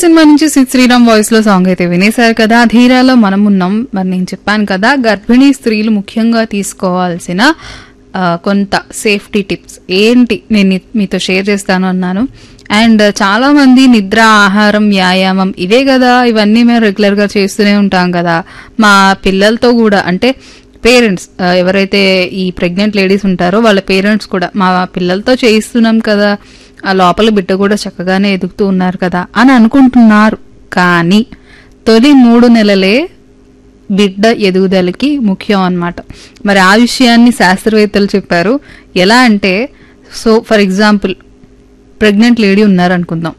cinema నుంచి సి- Sriram voice లో సాంగ్ అయితే వినేశారు కదా ధీరాలో మనం ఉన్నాం మరి నేను చెప్పాను కదా గర్భిణీ స్త్రీలు ముఖ్యంగా తీసుకోవాల్సిన ఆ, కొంత సేఫ్టీ టిప్స్ ఏంటి నేను ని- మీతో షేర్ చేస్తాను అన్నాను అండ్ చాలా మంది నిద్ర ఆహారం వ్యాయామం ఇవే కదా ఇవన్నీ మేము రెగ్యులర్ గా చేస్తూనే ఉంటాం కదా మా పిల్లలతో కూడా అంటే పేరెంట్స్ ఎవరైతే ఈ ప్రెగ్నెంట్ లేడీస్ ఉంటారో వాళ్ళ పేరెంట్స్ కూడా మా పిల్లలతో చేయిస్తున్నాం కదా ఆ లోపల బిడ్డ కూడా చక్కగానే ఎదుగుతూ ఉన్నారు కదా అని అనుకుంటున్నారు కానీ తొలి మూడు నెలలే బిడ్డ ఎదుగుదలకి ముఖ్యం అన్నమాట మరి ఆ విషయాన్ని శాస్త్రవేత్తలు చెప్పారు ఎలా అంటే so for example pregnant lady ఉన్నారు అనుకుందాం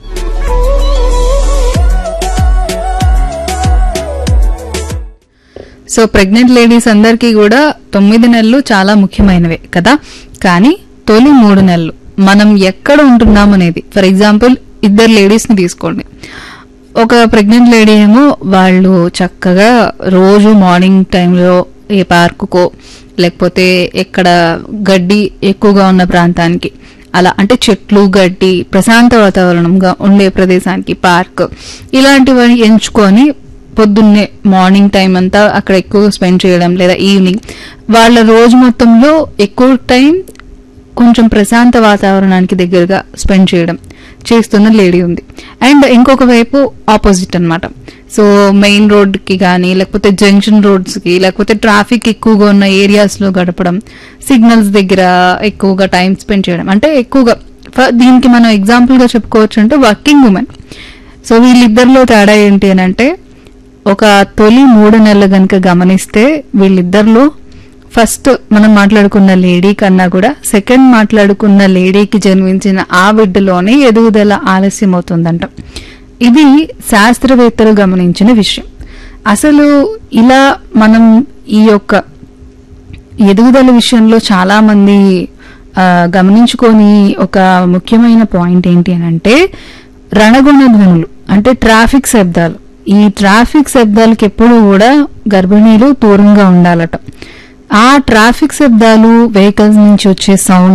సో ప్రెగ్నెంట్ లేడీస్ అందరికీ కూడా తొమ్మిది నెలలు చాలా ముఖ్యమైనవే కదా కానీ తొలి మూడు నెలలు మనం ఎక్కడ ఉంటున్నాం అనేది ఫర్ ఎగ్జాంపుల్ ఇద్దరు లేడీస్ ని తీసుకోండి ఒక ప్రెగ్నెంట్ లేడీ ఏమో వాళ్ళు చక్కగా రోజు మార్నింగ్ టైంలో ఏ పార్కుకో లేకపోతే ఎక్కడ గడ్డి ఎక్కువగా ఉన్న ప్రాంతానికి అలా అంటే చెట్లు గడ్డి ప్రశాంత వాతావరణంగా ఉండే ప్రదేశానికి పార్క్ ఇలాంటివన్నీ ఎంచుకొని పొద్దున్నే మార్నింగ్ టైం అంతా అక్కడ ఎక్కువ స్పెండ్ చేయడం లేదా ఈవినింగ్ వాళ్ళ రోజు మొత్తంలో ఎక్కువ టైం కొంచెం ప్రశాంత వాతావరణానికి దగ్గరగా స్పెండ్ చేయడం చేస్తున్న లేడీ ఉంది అండ్ ఇంకొక వైపు ఆపోజిట్ అన్నమాట సో మెయిన్ రోడ్కి కానీ లేకపోతే జంక్షన్ రోడ్స్కి లేకపోతే ట్రాఫిక్ ఎక్కువగా ఉన్న ఏరియాస్లో గడపడం సిగ్నల్స్ దగ్గర ఎక్కువగా టైం స్పెండ్ చేయడం అంటే ఎక్కువగా ఫ- దీనికి మనం ఎగ్జాంపుల్గా చెప్పుకోవచ్చు అంటే వర్కింగ్ ఉమెన్ సో వీళ్ళిద్దరిలో తేడా ఏంటి అని అంటే ఒక తొలి మూడు నెలలు గనుక గమనిస్తే వీళ్ళిద్దరిలో ఫస్ట్ మనం మాట్లాడుకున్న లేడీ కన్నా కూడా సెకండ్ మాట్లాడుకున్న లేడీకి జన్మించిన ఆ బిడ్డలోనే ఎదుగుదల ఆలస్యం అవుతుందంట ఇది శాస్త్రవేత్తలు గమనించిన విషయం అసలు ఇలా మనం ఈ యొక్క ఎదుగుదల విషయంలో చాలా మంది ఆ, గమనించుకొని ఒక ముఖ్యమైన పాయింట్ ఏంటి అని అంటే రణగుణ ధ్వనులు అంటే ట్రాఫిక్ శబ్దాలు ఈ ట్రాఫిక్ శబ్దాలకి ఎప్పుడు కూడా గర్భిణీలు దూరంగా ఉండాలట ఆ ట్రాఫిక్ శబ్దాలు వెహికల్స్ నుంచి వచ్చే సౌండ్